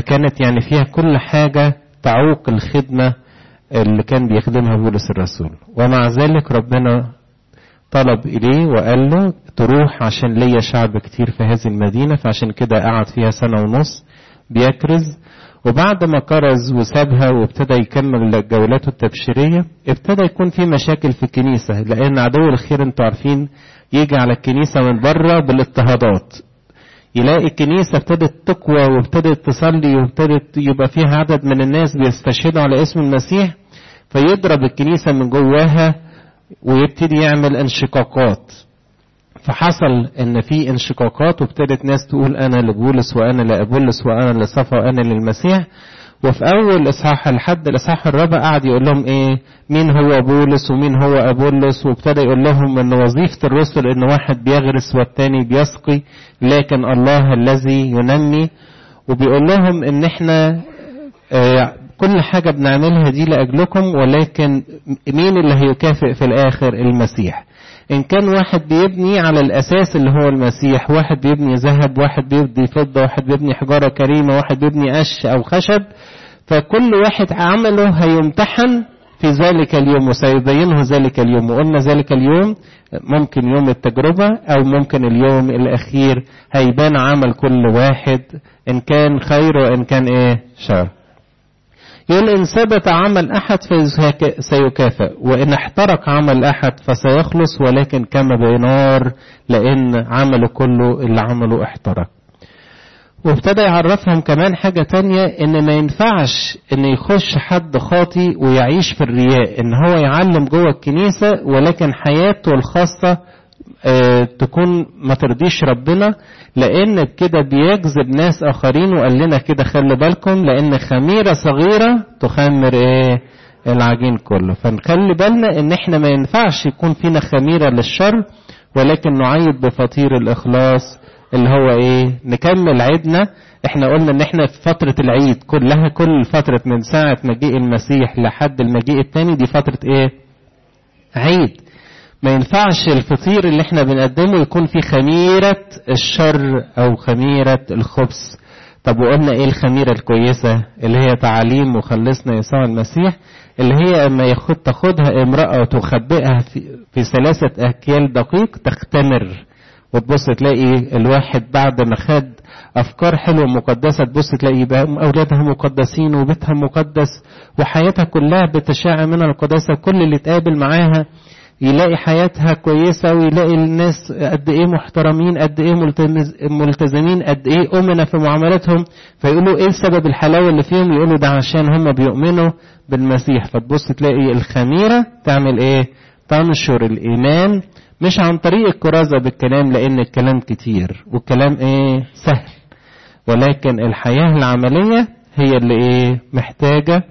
فكانت يعني فيها كل حاجة تعوق الخدمة اللي كان بيخدمها بولس الرسول ومع ذلك ربنا طلب إليه وقال له تروح عشان ليا شعب كتير في هذه المدينة فعشان كده قعد فيها سنة ونص بيكرز وبعد ما كرز وسابها وابتدى يكمل جولاته التبشيرية ابتدى يكون في مشاكل في الكنيسة لأن عدو الخير انتوا عارفين يجي على الكنيسة من بره بالاضطهادات يلاقي الكنيسة ابتدت تقوى وابتدت تصلي وابتدت يبقى فيها عدد من الناس بيستشهدوا على اسم المسيح فيضرب الكنيسة من جواها ويبتدي يعمل انشقاقات فحصل ان في انشقاقات وابتدت ناس تقول انا لبولس وانا لابولس وانا لصفا وانا للمسيح وفي اول اصحاح لحد الاصحاح الرابع قعد يقول لهم ايه مين هو بولس ومين هو ابولس وابتدى يقول لهم ان وظيفه الرسل ان واحد بيغرس والتاني بيسقي لكن الله الذي ينمي وبيقول لهم ان احنا آه كل حاجه بنعملها دي لاجلكم ولكن مين اللي هيكافئ في الاخر المسيح إن كان واحد بيبني على الأساس اللي هو المسيح واحد بيبني ذهب واحد بيبني فضة واحد بيبني حجارة كريمة واحد بيبني قش أو خشب فكل واحد عمله هيمتحن في ذلك اليوم وسيبينه ذلك اليوم وقلنا ذلك اليوم ممكن يوم التجربة أو ممكن اليوم الأخير هيبان عمل كل واحد إن كان خير وإن كان إيه شر يقول إن ثبت عمل أحد فسيكافئ وإن احترق عمل أحد فسيخلص ولكن كما بنار لأن عمله كله اللي عمله احترق وابتدى يعرفهم كمان حاجة تانية إن ما ينفعش إن يخش حد خاطي ويعيش في الرياء إن هو يعلم جوه الكنيسة ولكن حياته الخاصة اه تكون ما ترضيش ربنا لان بكده بيجذب ناس اخرين وقال لنا كده خلي بالكم لان خميره صغيره تخمر ايه العجين كله فنخلي بالنا ان احنا ما ينفعش يكون فينا خميره للشر ولكن نعيد بفطير الاخلاص اللي هو ايه نكمل عيدنا احنا قلنا ان احنا في فترة العيد كلها كل فترة من ساعة مجيء المسيح لحد المجيء التاني دي فترة ايه عيد ما ينفعش الفطير اللي احنا بنقدمه يكون فيه خميرة الشر او خميرة الخبث طب وقلنا ايه الخميرة الكويسة اللي هي تعاليم مخلصنا يسوع المسيح اللي هي اما ياخد تاخدها امرأة وتخبئها في, في ثلاثة اكيال دقيق تختمر وتبص تلاقي الواحد بعد ما خد افكار حلوه مقدسه تبص تلاقي بقى اولادها مقدسين وبيتها مقدس وحياتها كلها بتشاع من القداسه كل اللي اتقابل معاها يلاقي حياتها كويسة ويلاقي الناس قد ايه محترمين قد ايه ملتزمين قد ايه أمنا في معاملاتهم فيقولوا ايه سبب الحلاوة اللي فيهم يقولوا ده عشان هم بيؤمنوا بالمسيح فتبص تلاقي الخميرة تعمل ايه تنشر الإيمان مش عن طريق الكرازة بالكلام لأن الكلام كتير والكلام ايه سهل ولكن الحياة العملية هي اللي ايه محتاجة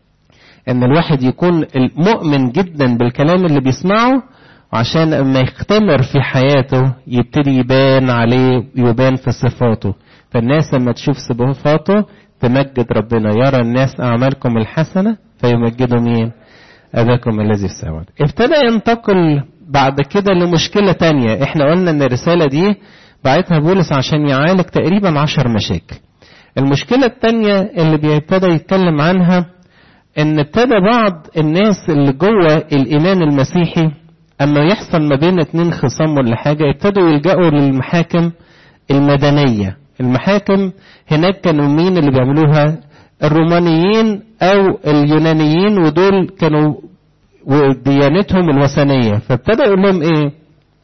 ان الواحد يكون مؤمن جدا بالكلام اللي بيسمعه عشان اما يختمر في حياته يبتدي يبان عليه يبان في صفاته فالناس لما تشوف صفاته تمجد ربنا يرى الناس اعمالكم الحسنه فيمجدوا مين اباكم الذي في السماوات ابتدى ينتقل بعد كده لمشكله تانية احنا قلنا ان الرساله دي بعتها بولس عشان يعالج تقريبا عشر مشاكل المشكله التانية اللي بيبتدى يتكلم عنها ان ابتدى بعض الناس اللي جوه الايمان المسيحي اما يحصل ما بين اتنين خصام ولا حاجه ابتدوا يلجأوا للمحاكم المدنيه المحاكم هناك كانوا مين اللي بيعملوها الرومانيين او اليونانيين ودول كانوا ديانتهم الوثنيه فابتدى يقول لهم ايه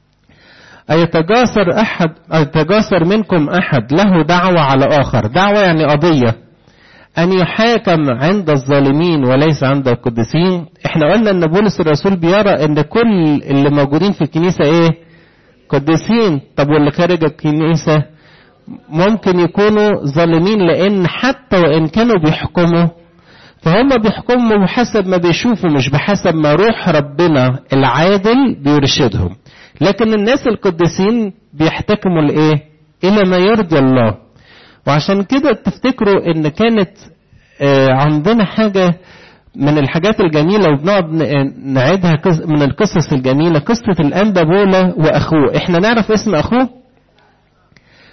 أيتجاسر أحد أيتجاسر منكم أحد له دعوة على آخر دعوة يعني قضية أن يحاكم عند الظالمين وليس عند القديسين احنا قلنا ان بولس الرسول بيرى ان كل اللي موجودين في الكنيسة ايه قديسين طب واللي خارج الكنيسة ممكن يكونوا ظالمين لان حتى وان كانوا بيحكموا فهم بيحكموا بحسب ما بيشوفوا مش بحسب ما روح ربنا العادل بيرشدهم لكن الناس القديسين بيحتكموا لايه الى ما يرضي الله وعشان كده تفتكروا ان كانت عندنا حاجة من الحاجات الجميلة وبنقعد نعيدها من القصص الجميلة قصة الأنبا بولا وأخوه احنا نعرف اسم أخوه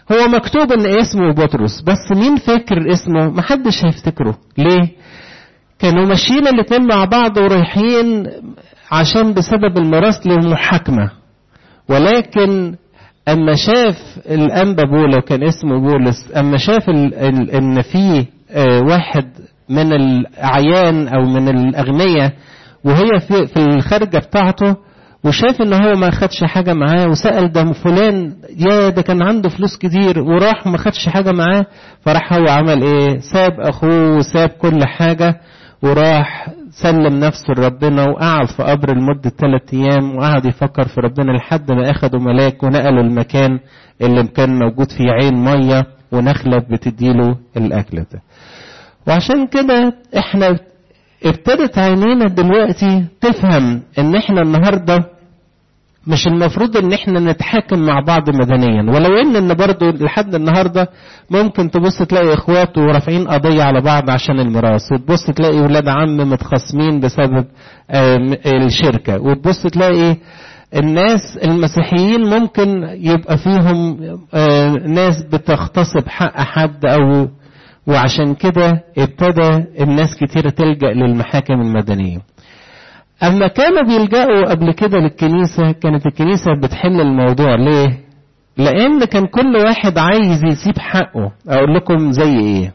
هو مكتوب ان اسمه بطرس بس مين فاكر اسمه محدش هيفتكره ليه كانوا ماشيين الاتنين مع بعض ورايحين عشان بسبب الميراث للمحاكمة ولكن اما شاف الانبا بولا كان اسمه بولس اما شاف ال ال ان في اه واحد من الاعيان او من الاغنياء وهي في, في الخارجه بتاعته وشاف ان هو ما خدش حاجه معاه وسال ده فلان يا ده كان عنده فلوس كتير وراح وما خدش حاجه معاه فراح هو عمل ايه ساب اخوه وساب كل حاجه وراح سلم نفسه لربنا وقعد في قبر لمدة ثلاث أيام وقعد يفكر في ربنا لحد ما أخدوا ملاك ونقلوا المكان اللي كان موجود فيه عين مية ونخلة بتديله الأكل ده. وعشان كده احنا ابتدت عينينا دلوقتي تفهم ان احنا النهارده مش المفروض ان احنا نتحاكم مع بعض مدنيا ولو ان ان برضه لحد النهارده ممكن تبص تلاقي اخوات ورافعين قضيه على بعض عشان الميراث وتبص تلاقي ولاد عم متخاصمين بسبب الشركه وتبص تلاقي الناس المسيحيين ممكن يبقى فيهم ناس بتغتصب حق حد او وعشان كده ابتدى الناس كتير تلجأ للمحاكم المدنية أما كانوا بيلجأوا قبل كده للكنيسة كانت الكنيسة بتحل الموضوع ليه؟ لأن كان كل واحد عايز يسيب حقه أقول لكم زي إيه؟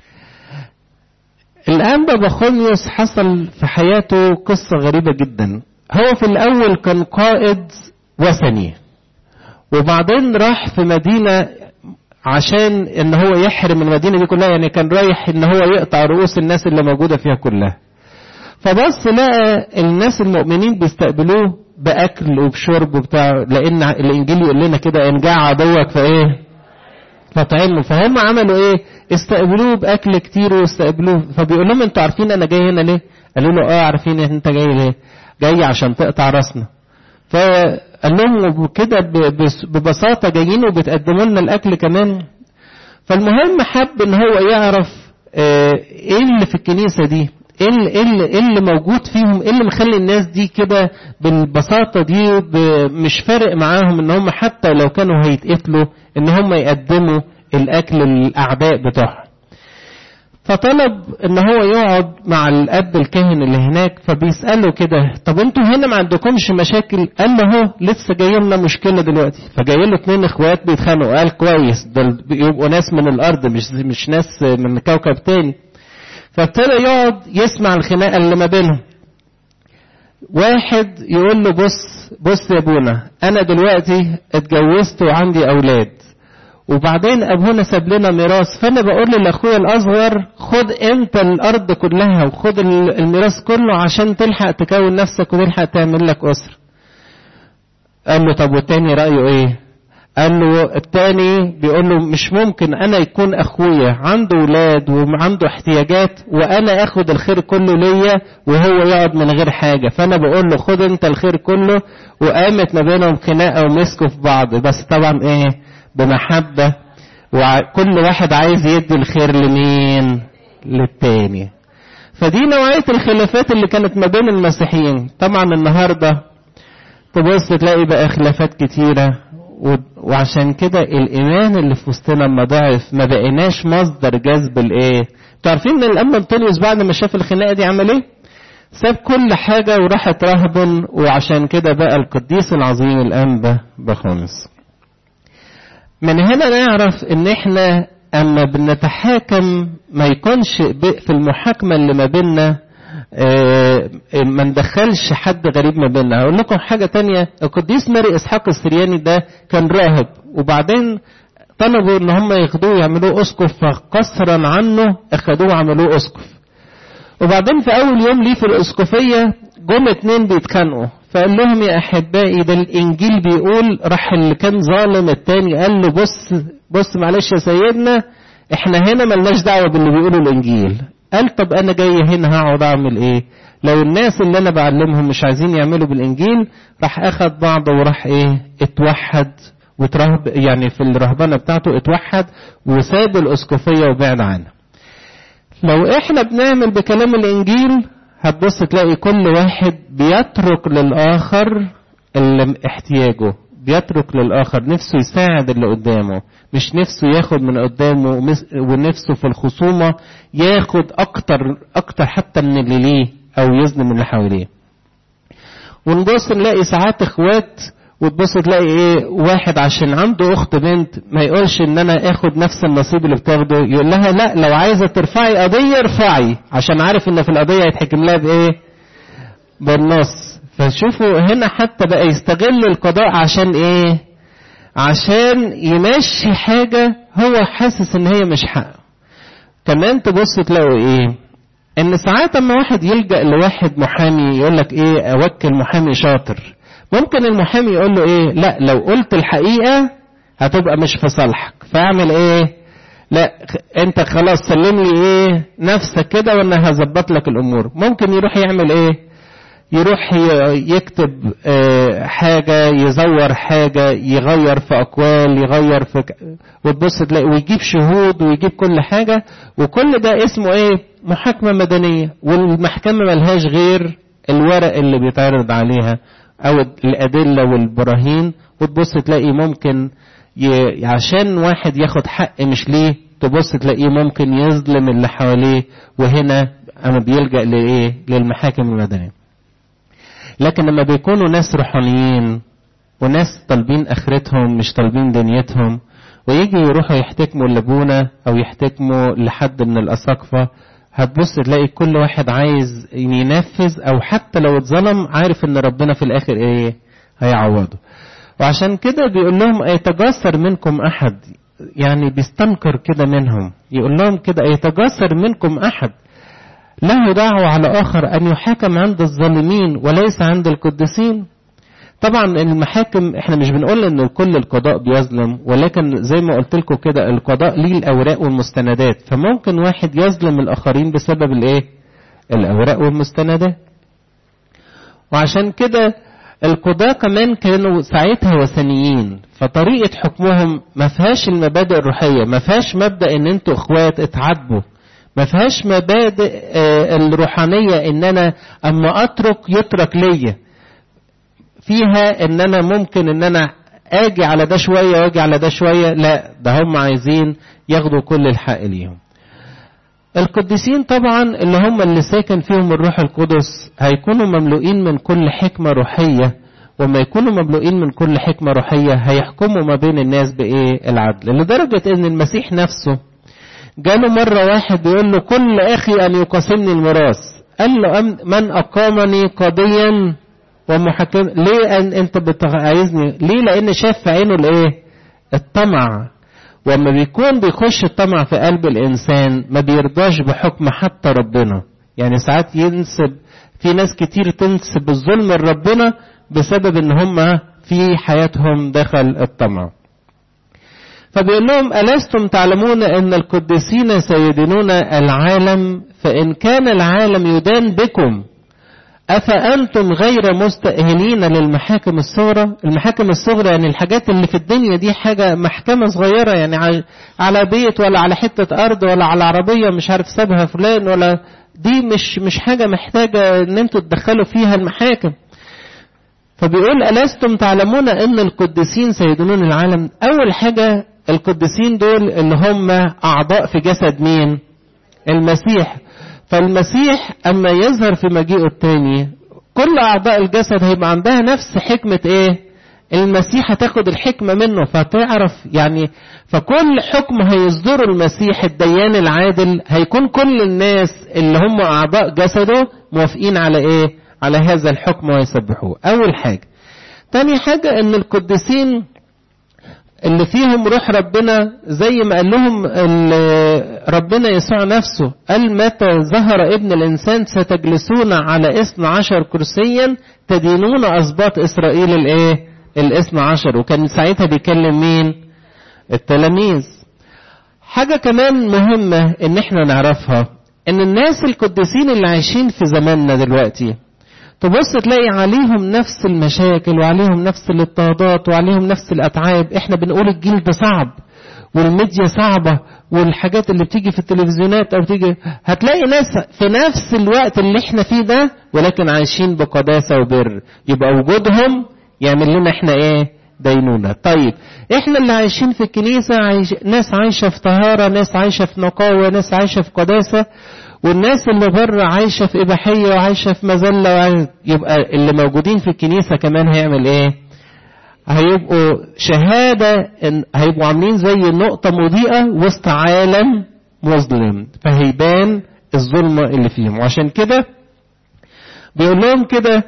الأنبا بخونيوس حصل في حياته قصة غريبة جدا هو في الأول كان قائد وثني وبعدين راح في مدينة عشان ان هو يحرم المدينة دي كلها يعني كان رايح ان هو يقطع رؤوس الناس اللي موجودة فيها كلها فبص لقى الناس المؤمنين بيستقبلوه باكل وبشرب وبتاع لان الانجيل يقول لنا كده ان جاع عدوك فايه فطعمه فهم عملوا ايه استقبلوه باكل كتير واستقبلوه فبيقول لهم انتوا عارفين انا جاي هنا ليه قالوا له اه عارفين انت جاي ليه جاي عشان تقطع راسنا فقال لهم كده ببساطة جايين وبتقدموا لنا الأكل كمان فالمهم حب إن هو يعرف إيه اللي في الكنيسة دي إيه اللي, إيه اللي موجود فيهم إيه اللي مخلي الناس دي كده بالبساطة دي مش فارق معاهم إن هم حتى لو كانوا هيتقتلوا إن هم يقدموا الأكل للأعداء بتوعهم فطلب ان هو يقعد مع الاب الكاهن اللي هناك فبيساله كده طب انتوا هنا ما عندكمش مشاكل قال له اهو لسه جاي لنا مشكله دلوقتي فجاي له اتنين اخوات بيتخانقوا قال كويس دول يبقوا ناس من الارض مش مش ناس من كوكب تاني فابتدى يقعد يسمع الخناقه اللي ما بينهم واحد يقول له بص بص يا ابونا انا دلوقتي اتجوزت وعندي اولاد وبعدين ابونا ساب لنا ميراث فانا بقول لاخويا الاصغر خد انت الارض كلها وخد الميراث كله عشان تلحق تكون نفسك وتلحق تعمل لك اسره قال له طب والتاني رايه ايه قال له التاني بيقول له مش ممكن انا يكون اخويا عنده ولاد وعنده احتياجات وانا اخد الخير كله ليا وهو يقعد من غير حاجه فانا بقول له خد انت الخير كله وقامت ما بينهم خناقه ومسكوا في بعض بس طبعا ايه بمحبة وكل واحد عايز يدي الخير لمين للتاني فدي نوعية الخلافات اللي كانت ما بين المسيحيين طبعا النهاردة تبص تلاقي بقى خلافات كتيرة وعشان كده الإيمان اللي في وسطنا لما ضعف ما بقيناش مصدر جذب الإيه؟ تعرفين إن الأنبا أنطونيوس بعد ما شاف الخناقة دي عمل إيه؟ ساب كل حاجة وراح اترهبن وعشان كده بقى القديس العظيم الأنبا بخونس. من هنا نعرف ان احنا اما بنتحاكم ما يكونش في المحاكمه اللي ما بيننا ما ندخلش حد غريب ما بيننا هقول لكم حاجه تانية القديس ماري اسحاق السرياني ده كان راهب وبعدين طلبوا ان هم ياخدوه يعملوه اسقف فقصرا عنه اخدوه وعملوه اسقف وبعدين في اول يوم ليه في الاسقفيه جم اتنين بيتخانقوا فقال لهم يا احبائي ده الانجيل بيقول راح اللي كان ظالم التاني قال له بص بص معلش يا سيدنا احنا هنا ملناش دعوه باللي بيقولوا الانجيل قال طب انا جاي هنا هقعد اعمل ايه لو الناس اللي انا بعلمهم مش عايزين يعملوا بالانجيل راح اخد بعضه وراح ايه اتوحد وترهب يعني في الرهبنه بتاعته اتوحد وساب الاسقفيه وبعد عنها لو احنا بنعمل بكلام الانجيل هتبص تلاقي كل واحد بيترك للآخر اللي احتياجه بيترك للآخر نفسه يساعد اللي قدامه مش نفسه ياخد من قدامه ونفسه في الخصومة ياخد أكتر أكتر حتى من اللي ليه أو يظلم اللي حواليه ونبص نلاقي ساعات اخوات وتبص تلاقي ايه واحد عشان عنده اخت بنت ما يقولش ان انا اخد نفس النصيب اللي بتاخده يقول لها لا لو عايزه ترفعي قضيه ارفعي عشان عارف ان في القضيه هيتحكم لها بايه بالنص فشوفوا هنا حتى بقى يستغل القضاء عشان ايه عشان يمشي حاجة هو حاسس ان هي مش حقه كمان تبص تلاقوا ايه ان ساعات اما واحد يلجأ لواحد محامي يقول لك ايه اوكل محامي شاطر ممكن المحامي يقول له ايه لا لو قلت الحقيقة هتبقى مش في صالحك فاعمل ايه لا انت خلاص سلم لي ايه نفسك كده وانا هظبط لك الامور ممكن يروح يعمل ايه يروح يكتب حاجة يزور حاجة يغير في أقوال يغير في وتبص تلاقي ويجيب شهود ويجيب كل حاجة وكل ده اسمه ايه محاكمة مدنية والمحكمة ملهاش غير الورق اللي بيتعرض عليها أو الأدلة والبراهين وتبص تلاقي ممكن ي... عشان واحد ياخد حق مش ليه تبص تلاقيه ممكن يظلم اللي حواليه وهنا أما بيلجأ لإيه للمحاكم المدنية لكن لما بيكونوا ناس روحانيين وناس طالبين اخرتهم مش طالبين دنيتهم ويجي يروحوا يحتكموا لابونا او يحتكموا لحد من الاساقفه هتبص تلاقي كل واحد عايز ينفذ او حتى لو اتظلم عارف ان ربنا في الاخر ايه هيعوضه وعشان كده بيقول لهم ايتجاسر منكم احد يعني بيستنكر كده منهم يقول لهم كده ايتجاسر منكم احد له دعوة على آخر أن يحاكم عند الظالمين وليس عند القديسين طبعا المحاكم احنا مش بنقول ان كل القضاء بيظلم ولكن زي ما قلت لكم كده القضاء ليه الاوراق والمستندات فممكن واحد يظلم الاخرين بسبب الايه الاوراق والمستندات وعشان كده القضاة كمان كانوا ساعتها وثنيين فطريقة حكمهم ما فيهاش المبادئ الروحية ما فيهاش مبدأ ان انتوا اخوات اتعاتبوا ما فيهاش مبادئ الروحانية ان انا اما اترك يترك ليا فيها ان انا ممكن ان انا اجي على ده شوية واجي على ده شوية لا ده هم عايزين ياخدوا كل الحق ليهم القديسين طبعا اللي هم اللي ساكن فيهم الروح القدس هيكونوا مملوئين من كل حكمة روحية وما يكونوا مملوئين من كل حكمة روحية هيحكموا ما بين الناس بإيه العدل لدرجة إن المسيح نفسه جاله مرة واحد بيقول له كل أخي أن يقاسمني الميراث قال له من أقامني قاضيا ومحكم ليه أن أنت عايزني ليه لأن شاف في عينه الإيه الطمع وما بيكون بيخش الطمع في قلب الإنسان ما بيرضاش بحكم حتى ربنا يعني ساعات ينسب في ناس كتير تنسب الظلم لربنا بسبب ان هم في حياتهم دخل الطمع فبيقول لهم ألستم تعلمون أن القديسين سيدينون العالم فإن كان العالم يدان بكم أفأنتم غير مستأهلين للمحاكم الصغرى المحاكم الصغرى يعني الحاجات اللي في الدنيا دي حاجة محكمة صغيرة يعني على بيت ولا على حتة أرض ولا على عربية مش عارف سابها فلان ولا دي مش مش حاجة محتاجة ان انتوا تدخلوا فيها المحاكم فبيقول ألستم تعلمون أن القديسين سيدونون العالم أول حاجة القديسين دول اللي هم أعضاء في جسد مين المسيح فالمسيح أما يظهر في مجيئه التاني كل أعضاء الجسد هيبقى عندها نفس حكمة إيه المسيح هتاخد الحكمة منه فتعرف يعني فكل حكم هيصدره المسيح الديان العادل هيكون كل الناس اللي هم أعضاء جسده موافقين على إيه على هذا الحكم ويسبحوه أول حاجة تاني حاجة أن القديسين اللي فيهم روح ربنا زي ما قال لهم ربنا يسوع نفسه قال متى ظهر ابن الإنسان ستجلسون على اثنى عشر كرسيا تدينون أسباط إسرائيل الإيه الاثنى عشر وكان ساعتها بيكلم مين التلاميذ حاجة كمان مهمة ان احنا نعرفها ان الناس القديسين اللي عايشين في زماننا دلوقتي تبص تلاقي عليهم نفس المشاكل وعليهم نفس الاضطهادات وعليهم نفس الاتعاب احنا بنقول الجيل ده صعب والميديا صعبة والحاجات اللي بتيجي في التلفزيونات او بتيجي هتلاقي ناس في نفس الوقت اللي احنا فيه ده ولكن عايشين بقداسة وبر يبقى وجودهم يعمل لنا احنا ايه دينونة طيب احنا اللي عايشين في الكنيسة عايش ناس عايشة في طهارة ناس عايشة في نقاوة ناس عايشة في قداسة والناس اللي بره عايشة في إباحية وعايشة في مذلة وعايش... يبقى اللي موجودين في الكنيسة كمان هيعمل ايه هيبقوا شهادة إن هيبقوا عاملين زي نقطة مضيئة وسط عالم مظلم فهيبان الظلمة اللي فيهم وعشان كده بيقول لهم كده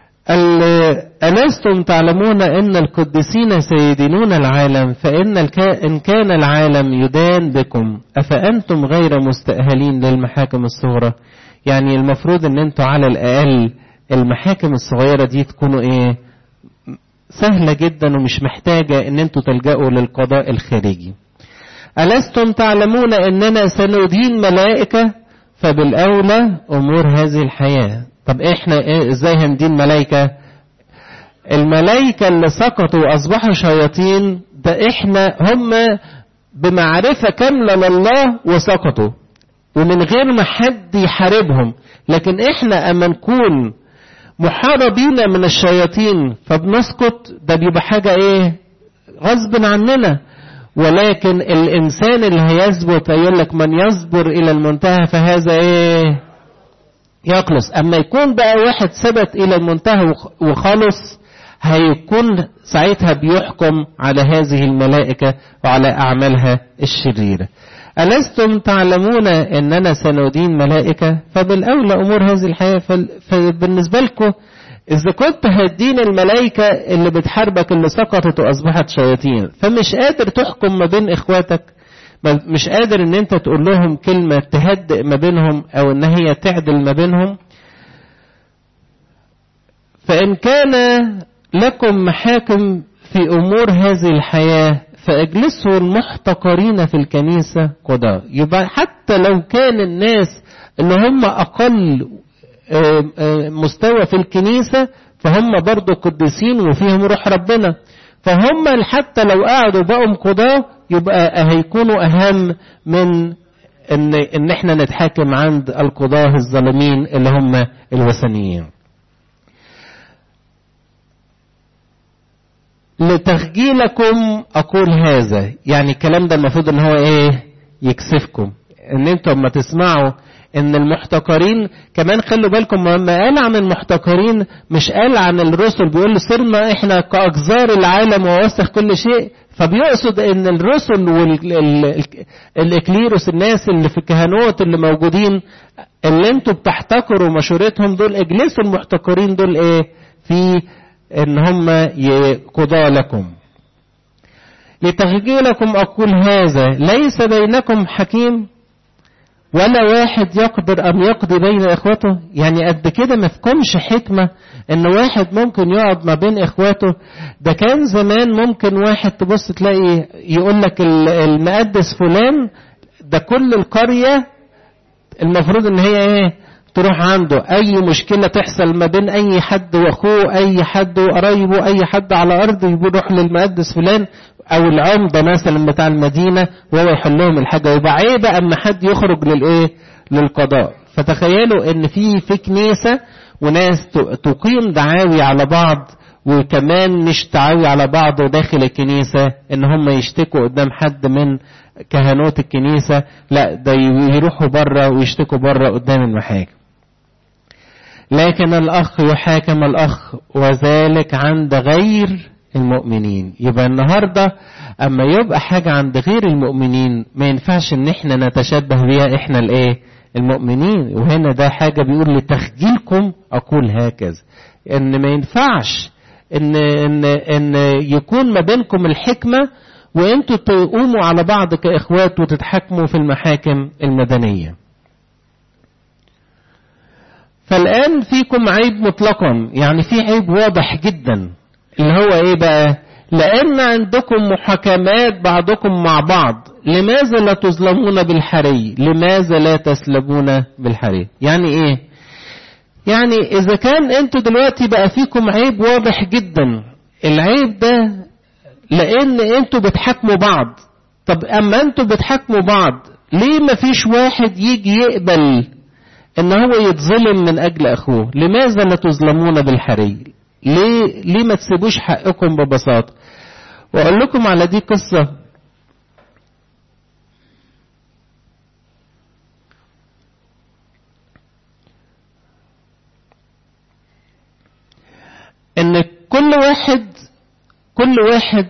ألستم تعلمون أن القديسين سيدينون العالم فإن الكا... إن كان العالم يدان بكم أفأنتم غير مستأهلين للمحاكم الصغرى يعني المفروض أن أنتوا على الأقل المحاكم الصغيرة دي تكونوا إيه سهلة جدا ومش محتاجة أن أنتوا تلجأوا للقضاء الخارجي ألستم تعلمون أننا سندين ملائكة فبالأولى أمور هذه الحياة طب احنا إيه ازاي هندين ملائكة الملائكة اللي سقطوا واصبحوا شياطين ده احنا هم بمعرفة كاملة لله وسقطوا ومن غير ما حد يحاربهم لكن احنا اما نكون محاربين من الشياطين فبنسقط ده بيبقى حاجة ايه غصب عننا ولكن الانسان اللي هيثبت يقول لك من يصبر الى المنتهى فهذا ايه يخلص اما يكون بقى واحد ثبت الى المنتهى وخلص هيكون ساعتها بيحكم على هذه الملائكة وعلى أعمالها الشريرة ألستم تعلمون أننا سندين ملائكة فبالأولى أمور هذه الحياة فبالنسبة لكم إذا كنت هدين الملائكة اللي بتحاربك اللي سقطت وأصبحت شياطين فمش قادر تحكم ما بين إخواتك مش قادر ان انت تقول لهم كلمة تهدئ ما بينهم او ان هي تعدل ما بينهم فان كان لكم محاكم في امور هذه الحياة فاجلسوا المحتقرين في الكنيسة قضاء يبقى حتى لو كان الناس اللي هم اقل مستوى في الكنيسة فهم برضو قديسين وفيهم روح ربنا فهم حتى لو قعدوا بقوا قضاة يبقى هيكونوا أهم من إن إن إحنا نتحاكم عند القضاة الظالمين اللي هم الوثنيين. لتخجيلكم أقول هذا، يعني الكلام ده المفروض إن هو إيه؟ يكسفكم. إن أنتم لما تسمعوا ان المحتقرين كمان خلوا بالكم لما قال عن المحتقرين مش قال عن الرسل بيقول صرنا احنا كأجزار العالم ووسخ كل شيء فبيقصد ان الرسل والاكليروس الناس اللي في الكهنوت اللي موجودين اللي انتوا بتحتقروا مشورتهم دول اجلسوا المحتقرين دول ايه في ان هم قضاء لكم لتخجيلكم اقول هذا ليس بينكم حكيم ولا واحد يقدر أن يقضي بين إخوته يعني قد كده ما فيكمش حكمة إن واحد ممكن يقعد ما بين إخواته ده كان زمان ممكن واحد تبص تلاقي يقول لك المقدس فلان ده كل القرية المفروض إن هي إيه تروح عنده أي مشكلة تحصل ما بين أي حد وأخوه أي حد وقرايبه أي حد على أرضه يروح للمقدس فلان او العمدة مثلا بتاع المدينة وهو يحل لهم الحاجة يبقى عيب اما حد يخرج للايه للقضاء فتخيلوا ان في في كنيسة وناس تقيم دعاوي على بعض وكمان مش تعاوي على بعض داخل الكنيسة ان هم يشتكوا قدام حد من كهنوت الكنيسة لا ده يروحوا بره ويشتكوا بره قدام المحاكم لكن الاخ يحاكم الاخ وذلك عند غير المؤمنين يبقى النهاردة أما يبقى حاجة عند غير المؤمنين ما ينفعش إن إحنا نتشبه بيها إحنا الإيه المؤمنين وهنا ده حاجة بيقول لتخجيلكم أقول هكذا إن ما ينفعش إن إن إن يكون ما بينكم الحكمة وأنتوا تقوموا على بعض كإخوات وتتحاكموا في المحاكم المدنية. فالآن فيكم عيب مطلقا يعني في عيب واضح جدا اللي هو ايه بقى لان عندكم محاكمات بعضكم مع بعض لماذا لا تظلمون بالحري لماذا لا تسلبون بالحري يعني ايه يعني اذا كان انتوا دلوقتي بقى فيكم عيب واضح جدا العيب ده لان انتوا بتحاكموا بعض طب اما انتوا بتحاكموا بعض ليه ما فيش واحد يجي يقبل ان هو يتظلم من اجل اخوه لماذا لا تظلمون بالحري ليه ليه ما تسيبوش حقكم ببساطه واقول لكم على دي قصة ان كل واحد كل واحد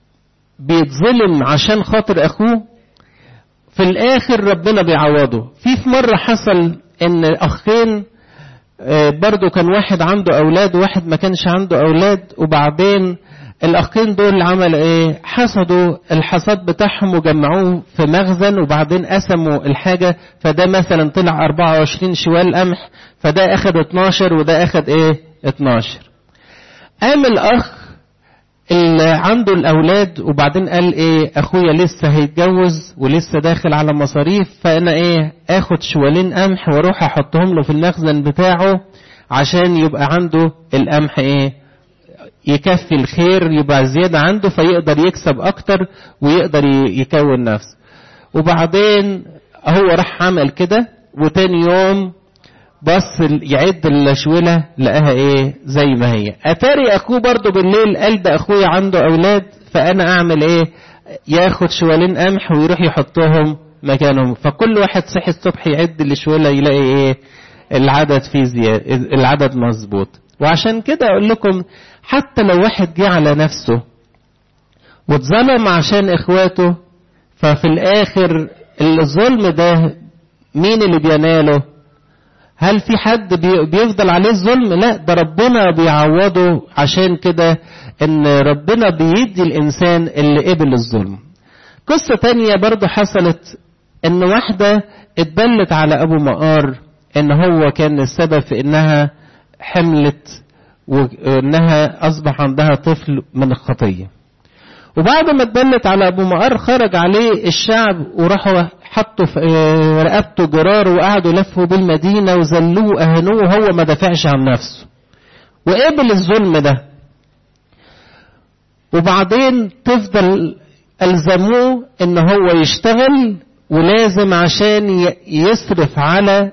بيتظلم عشان خاطر اخوه في الاخر ربنا بيعوضه في في مرة حصل ان اخين برضو كان واحد عنده اولاد وواحد ما كانش عنده اولاد وبعدين الاخين دول عمل ايه حصدوا الحصاد بتاعهم وجمعوه في مخزن وبعدين قسموا الحاجة فده مثلا طلع 24 شوال قمح فده اخد 12 وده اخد ايه 12 قام الاخ اللي عنده الاولاد وبعدين قال ايه اخويا لسه هيتجوز ولسه داخل على مصاريف فانا ايه اخد شوالين قمح واروح احطهم له في المخزن بتاعه عشان يبقى عنده القمح ايه يكفي الخير يبقى زيادة عنده فيقدر يكسب اكتر ويقدر يكون نفسه وبعدين هو راح عمل كده وتاني يوم بص يعد الشولة لقاها ايه زي ما هي اتاري اخوه برضه بالليل قال ده اخويا عنده اولاد فانا اعمل ايه ياخد شوالين قمح ويروح يحطهم مكانهم فكل واحد صحي الصبح يعد الشولة يلاقي ايه العدد فيه زيادة العدد مظبوط وعشان كده اقول لكم حتى لو واحد جه على نفسه واتظلم عشان اخواته ففي الاخر الظلم ده مين اللي بيناله هل في حد بيفضل عليه الظلم لا ده ربنا بيعوضه عشان كده ان ربنا بيدي الانسان اللي قبل الظلم قصة تانية برضو حصلت ان واحدة اتبلت على ابو مقار ان هو كان السبب في انها حملت وانها اصبح عندها طفل من الخطية وبعد ما اتبلت على ابو مقار خرج عليه الشعب وراحوا حطوا في رقبته جرار وقعدوا لفوا بالمدينة وذلوه أهنوه وهو ما دافعش عن نفسه وقبل الظلم ده وبعدين تفضل ألزموه إن هو يشتغل ولازم عشان يصرف على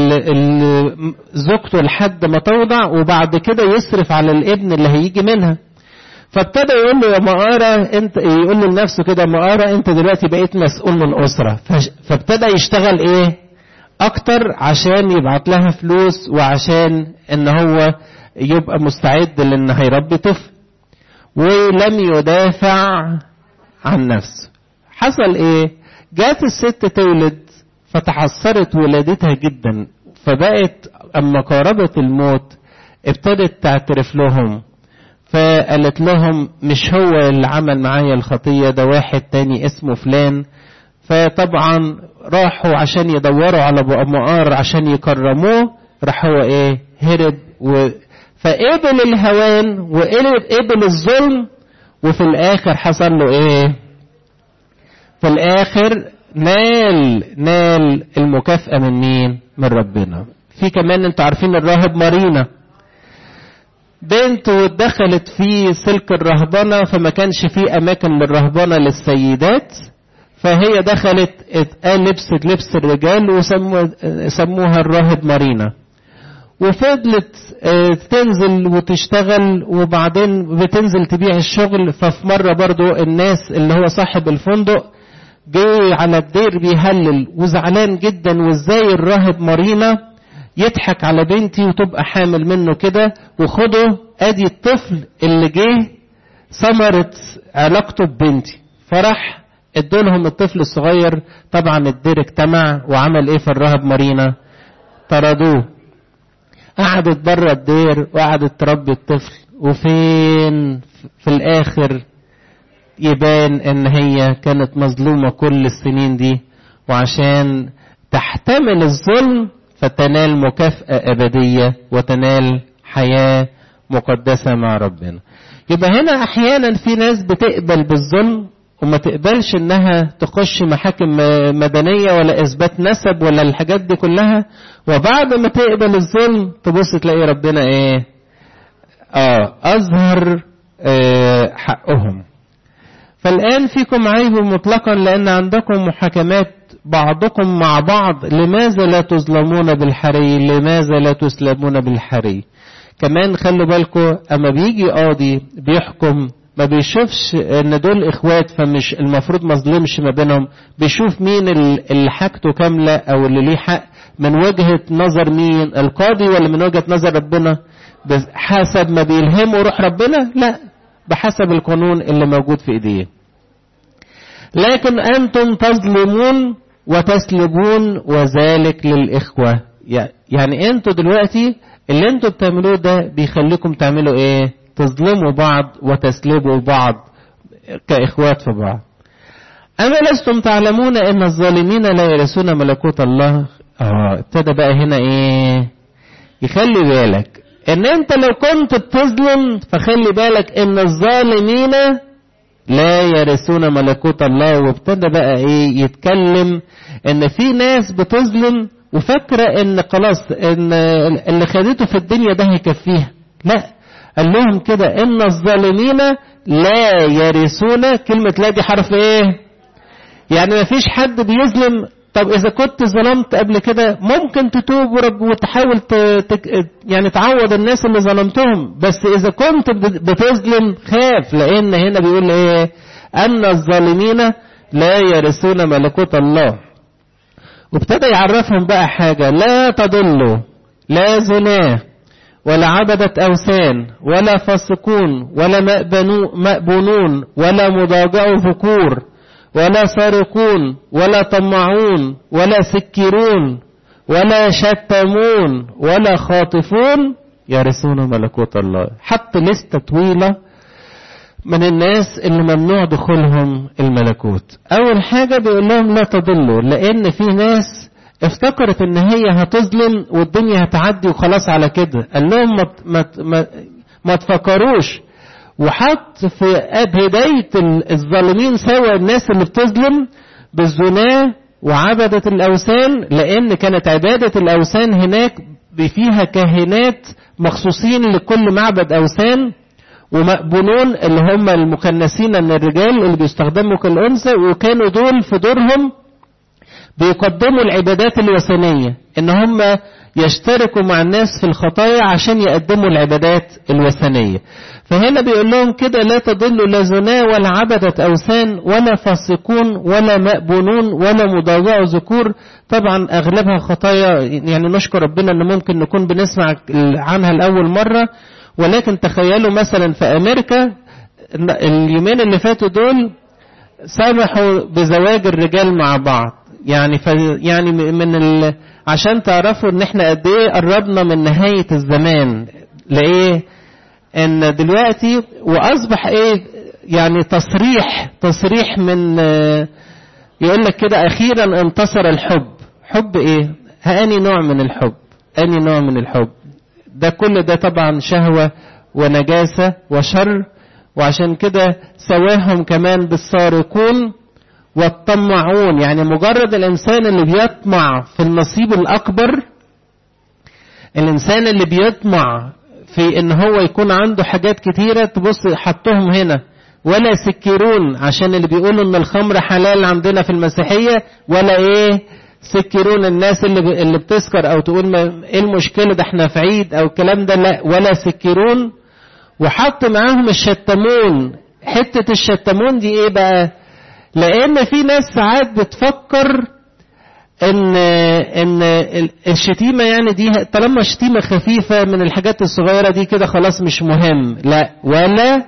زوجته لحد ما توضع وبعد كده يصرف على الابن اللي هيجي منها فابتدى يقول له يا مقارة انت يقول له لنفسه كده مقارة انت دلوقتي بقيت مسؤول من اسرة فابتدى يشتغل ايه اكتر عشان يبعت لها فلوس وعشان ان هو يبقى مستعد لان هيربي طفل ولم يدافع عن نفسه حصل ايه جات الست تولد فتحسرت ولادتها جدا فبقت اما قاربت الموت ابتدت تعترف لهم فقالت لهم مش هو اللي عمل معايا الخطية ده واحد تاني اسمه فلان فطبعا راحوا عشان يدوروا على ابو مقار عشان يكرموه راح هو ايه هرب و... فقبل الهوان وقبل الظلم وفي الاخر حصل له ايه في الاخر نال نال المكافأة من مين من ربنا في كمان انتوا عارفين الراهب مارينا بنت ودخلت في سلك الرهبنة فما كانش في أماكن للرهبنة للسيدات فهي دخلت لبست لبس الرجال وسموها الراهب مارينا وفضلت تنزل وتشتغل وبعدين بتنزل تبيع الشغل ففي مرة برضو الناس اللي هو صاحب الفندق جاي على الدير بيهلل وزعلان جدا وازاي الراهب مارينا يضحك على بنتي وتبقى حامل منه كده وخده ادي الطفل اللي جه ثمرة علاقته ببنتي فرح ادولهم الطفل الصغير طبعا الدير اجتمع وعمل ايه في الراهب مارينا طردوه قعدت بره الدير وقعدت تربي الطفل وفين في الاخر يبان ان هي كانت مظلومة كل السنين دي وعشان تحتمل الظلم فتنال مكافأة أبدية وتنال حياة مقدسة مع ربنا يبقى هنا أحيانا في ناس بتقبل بالظلم وما تقبلش انها تخش محاكم مدنية ولا اثبات نسب ولا الحاجات دي كلها وبعد ما تقبل الظلم تبص تلاقي ربنا ايه اه اظهر آه حقهم فالآن فيكم عيب مطلقا لأن عندكم محاكمات بعضكم مع بعض لماذا لا تظلمون بالحري لماذا لا تسلمون بالحري كمان خلوا بالكم أما بيجي قاضي بيحكم ما بيشوفش ان دول اخوات فمش المفروض ما ظلمش ما بينهم بيشوف مين اللي حاجته كامله او اللي ليه حق من وجهه نظر مين القاضي ولا من وجهه نظر ربنا حسب ما بيلهمه روح ربنا لا بحسب القانون اللي موجود في ايديه لكن انتم تظلمون وتسلبون وذلك للاخوه يعني انتوا دلوقتي اللي انتوا بتعملوه ده بيخليكم تعملوا ايه تظلموا بعض وتسلبوا بعض كاخوات في بعض اما لستم تعلمون ان الظالمين لا يرثون ملكوت الله اه ابتدى بقى هنا ايه يخلي بالك ان انت لو كنت بتظلم فخلي بالك ان الظالمين لا يرثون ملكوت الله وابتدى بقى ايه يتكلم ان في ناس بتظلم وفاكرة ان خلاص ان اللي خدته في الدنيا ده هيكفيها لا قال لهم كده ان الظالمين لا يرثون كلمة لا دي حرف ايه يعني ما فيش حد بيظلم طب اذا كنت ظلمت قبل كده ممكن تتوب وتحاول تك يعني تعوض الناس اللي ظلمتهم بس اذا كنت بتظلم خاف لان هنا بيقول ايه ان الظالمين لا يرثون ملكوت الله وابتدى يعرفهم بقى حاجة لا تضلوا لا زناه ولا عبدة أوثان ولا فاسقون ولا مأبونون ولا مضاجع ذكور ولا سارقون ولا طمعون ولا سكرون ولا شتمون ولا خاطفون يرثون ملكوت الله حط لستة طويلة من الناس اللي ممنوع دخولهم الملكوت اول حاجة بيقول لهم لا تضلوا لان في ناس افتكرت ان هي هتظلم والدنيا هتعدي وخلاص على كده قال لهم ما, ما, ما, ما تفكروش وحط في بداية الظالمين سوى الناس اللي بتظلم بالزنا وعبدة الأوثان لأن كانت عبادة الأوثان هناك فيها كاهنات مخصوصين لكل معبد أوثان ومأبونون اللي هم المكنسين من الرجال اللي بيستخدموا كالأنثى وكانوا دول في دورهم بيقدموا العبادات الوثنية إن هم يشتركوا مع الناس في الخطايا عشان يقدموا العبادات الوثنية فهنا بيقول لهم كده لا تضلوا لا زنا ولا عبدة أوثان ولا فاسقون ولا مأبونون ولا مضاوع ذكور طبعا أغلبها خطايا يعني نشكر ربنا أن ممكن نكون بنسمع عنها الأول مرة ولكن تخيلوا مثلا في أمريكا اليومين اللي فاتوا دول سمحوا بزواج الرجال مع بعض يعني يعني من ال... عشان تعرفوا ان احنا قد ايه قربنا من نهاية الزمان لايه ان دلوقتي واصبح ايه يعني تصريح تصريح من يقول لك كده اخيرا انتصر الحب حب ايه اني نوع من الحب اني نوع من الحب ده كل ده طبعا شهوة ونجاسة وشر وعشان كده سواهم كمان بالسارقون والطمعون يعني مجرد الإنسان اللي بيطمع في النصيب الأكبر الإنسان اللي بيطمع في إن هو يكون عنده حاجات كتيرة تبص حطهم هنا ولا سكرون عشان اللي بيقولوا إن الخمر حلال عندنا في المسيحية ولا إيه سكرون الناس اللي اللي بتسكر أو تقول ما إيه المشكلة ده إحنا في عيد أو الكلام ده لا ولا سكرون وحط معاهم الشتمون حتة الشتمون دي إيه بقى؟ لان في ناس ساعات بتفكر ان ان الشتيمه يعني دي طالما شتيمه خفيفه من الحاجات الصغيره دي كده خلاص مش مهم لا ولا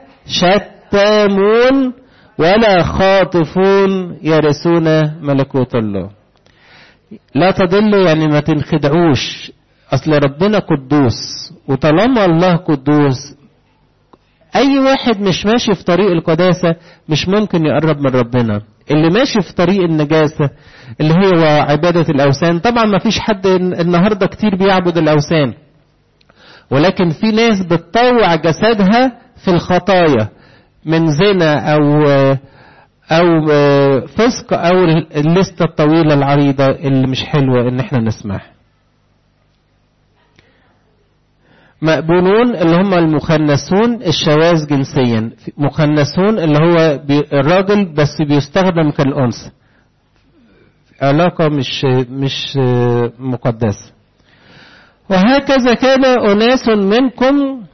شتامون ولا خاطفون يرثون ملكوت الله لا تضلوا يعني ما تنخدعوش اصل ربنا قدوس وطالما الله قدوس اي واحد مش ماشي في طريق القداسة مش ممكن يقرب من ربنا اللي ماشي في طريق النجاسة اللي هو عبادة الاوثان طبعا ما فيش حد النهاردة كتير بيعبد الاوثان ولكن في ناس بتطوع جسدها في الخطايا من زنا او او فسق او الليستة الطويلة العريضة اللي مش حلوة ان احنا نسمعها مقبولون اللي هم المخنثون الشواذ جنسيا مخنثون اللي هو الراجل بس بيستخدم كالأنثى علاقة مش مش مقدسة وهكذا كان أناس منكم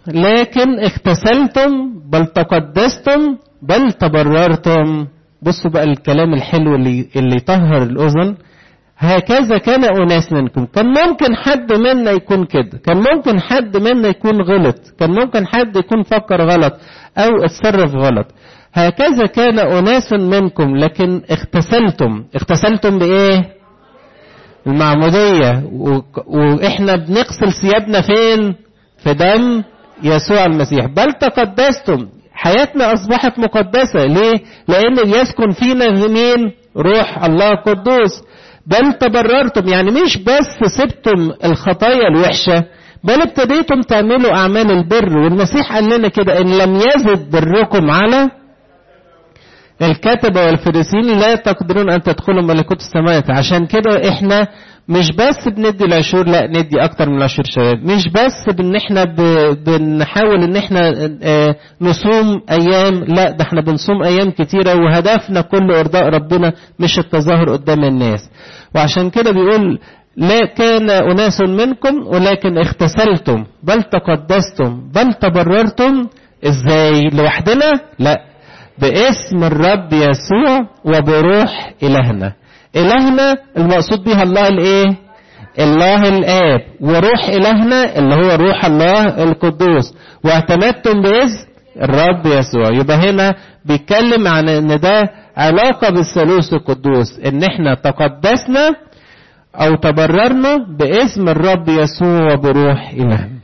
لكن اغتسلتم بل تقدستم بل تبررتم بصوا بقى الكلام الحلو اللي اللي يطهر الاذن هكذا كان اناس منكم كان ممكن حد منا يكون كده كان ممكن حد منا يكون غلط كان ممكن حد يكون فكر غلط او اتصرف غلط هكذا كان اناس منكم لكن اغتسلتم اغتسلتم بايه المعموديه و... واحنا بنغسل ثيابنا فين في دم يسوع المسيح بل تقدستم حياتنا أصبحت مقدسة ليه؟ لأن يسكن فينا مين؟ روح الله القدوس بل تبررتم يعني مش بس سبتم الخطايا الوحشة بل ابتديتم تعملوا أعمال البر والمسيح قال لنا كده إن لم يزد بركم على الكتبة والفريسين لا تقدرون أن تدخلوا ملكوت السماوات عشان كده إحنا مش بس بندي العشور لا ندي أكتر من العشور شباب مش بس بإن إحنا بنحاول إن إحنا نصوم أيام لا ده إحنا بنصوم أيام كتيرة وهدفنا كل إرضاء ربنا مش التظاهر قدام الناس وعشان كده بيقول لا كان أناس منكم ولكن اغتسلتم بل تقدستم بل تبررتم ازاي لوحدنا لا باسم الرب يسوع وبروح إلهنا إلهنا المقصود بها الله الإيه الله الآب وروح إلهنا اللي هو روح الله القدوس واعتمدتم باسم الرب يسوع يبقى هنا بيتكلم عن ان ده علاقة بالثالوث القدوس ان احنا تقدسنا او تبررنا باسم الرب يسوع وبروح إلهنا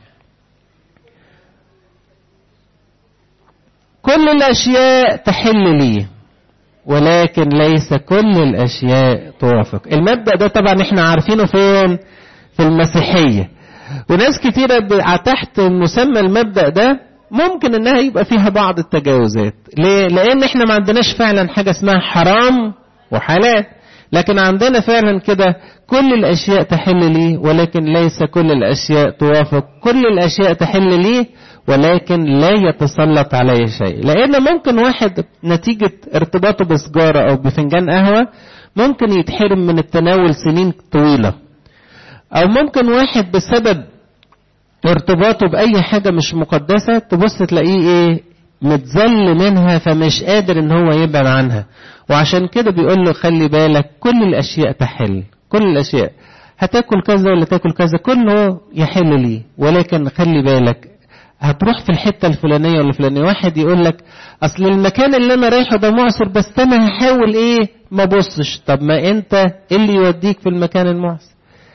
كل الأشياء تحل لي ولكن ليس كل الأشياء توافق المبدأ ده طبعا احنا عارفينه فين في المسيحية وناس كتيرة تحت مسمى المبدأ ده ممكن انها يبقى فيها بعض التجاوزات ليه؟ لان احنا ما عندناش فعلا حاجة اسمها حرام وحلال لكن عندنا فعلا كده كل الاشياء تحل لي ولكن ليس كل الاشياء توافق كل الاشياء تحل لي ولكن لا يتسلط عليه شيء لان ممكن واحد نتيجة ارتباطه بسجارة او بفنجان قهوة ممكن يتحرم من التناول سنين طويلة او ممكن واحد بسبب ارتباطه باي حاجة مش مقدسة تبص تلاقيه ايه متذل منها فمش قادر ان هو يبعد عنها وعشان كده بيقول له خلي بالك كل الاشياء تحل كل الاشياء هتاكل كذا ولا تاكل كذا كله يحل لي ولكن خلي بالك هتروح في الحته الفلانيه ولا الفلانيه واحد يقول لك اصل المكان اللي انا رايحه ده معسر بس انا هحاول ايه ما بصش طب ما انت ايه اللي يوديك في المكان المعسر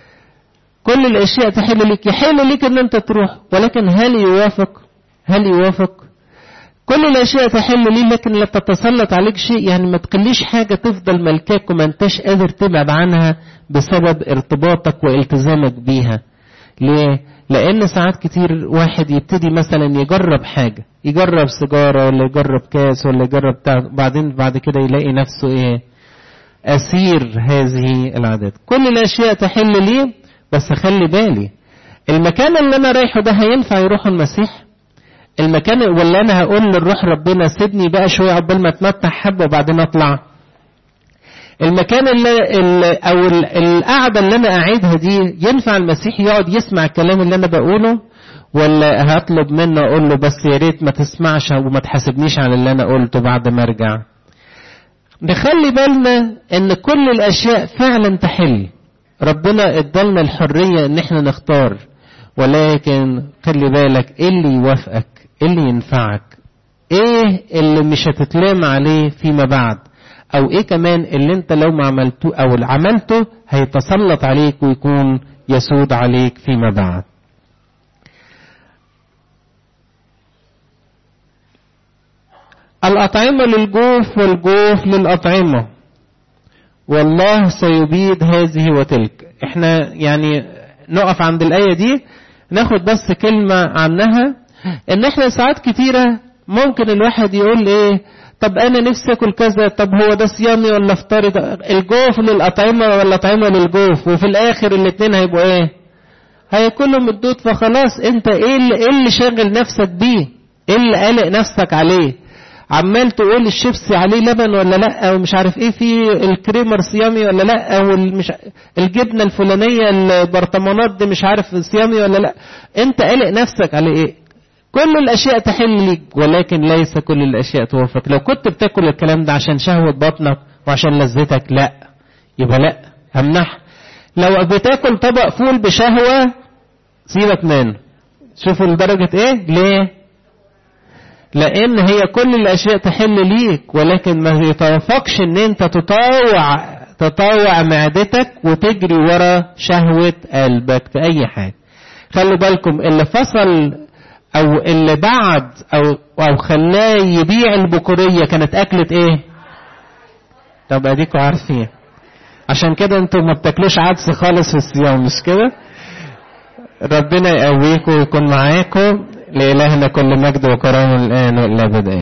كل الاشياء تحل لك يحل لك ان انت تروح ولكن هل يوافق هل يوافق كل الاشياء تحل لي لكن لا تتسلط عليك شيء يعني ما تخليش حاجه تفضل ملكاك وما انتش قادر تبعد عنها بسبب ارتباطك والتزامك بيها ليه لان ساعات كتير واحد يبتدي مثلا يجرب حاجه يجرب سيجاره ولا يجرب كاس ولا يجرب بتاع بعدين بعد كده يلاقي نفسه ايه اسير هذه العادات كل الاشياء تحل لي بس خلي بالي المكان اللي انا رايحه ده هينفع يروح المسيح المكان ولا انا هقول للروح ربنا سيبني بقى شويه عقبال ما اتمتع حبه وبعدين اطلع المكان اللي, اللي او القعده اللي انا قاعدها دي ينفع المسيح يقعد يسمع الكلام اللي انا بقوله ولا هطلب منه اقول له بس يا ريت ما تسمعش وما تحاسبنيش على اللي انا قلته بعد ما ارجع نخلي بالنا ان كل الاشياء فعلا تحل ربنا ادالنا الحريه ان احنا نختار ولكن خلي بالك ايه اللي يوافقك ايه اللي ينفعك ايه اللي مش هتتلام عليه فيما بعد او ايه كمان اللي انت لو ما عملته او اللي عملته هيتسلط عليك ويكون يسود عليك فيما بعد الأطعمة للجوف والجوف للأطعمة والله سيبيد هذه وتلك احنا يعني نقف عند الآية دي ناخد بس كلمة عنها ان احنا ساعات كتيرة ممكن الواحد يقول ايه طب انا نفسي اكل كذا طب هو ده صيامي ولا افطاري الجوف للاطعمة ولا اطعمة للجوف وفي الاخر الاتنين هيبقوا ايه هياكلوا من الدود فخلاص انت ايه اللي, إيه اللي شاغل نفسك بيه ايه اللي قلق نفسك عليه عمال تقول الشيبسي عليه لبن ولا لا ومش عارف ايه في الكريمر صيامي ولا لا والمش الجبنه الفلانيه البرطمانات دي مش عارف صيامي ولا لا انت قلق نفسك على ايه كل الاشياء تحل ليك ولكن ليس كل الاشياء توفق لو كنت بتاكل الكلام ده عشان شهوة بطنك وعشان لذتك لا يبقى لا امنح لو بتاكل طبق فول بشهوة سيبك منه شوفوا لدرجة ايه ليه لان هي كل الاشياء تحل ليك ولكن ما يتوفقش ان انت تطاوع تطاوع معدتك وتجري ورا شهوة قلبك في اي حاجة خلوا بالكم اللي فصل او اللي بعد او او خلاه يبيع البكورية كانت اكلة ايه طب اديكوا عارفين عشان كده انتوا ما بتاكلوش عدس خالص في الصيام مش كده ربنا يقويكم ويكون معاكم لإلهنا كل مجد وكرامة الآن والأبد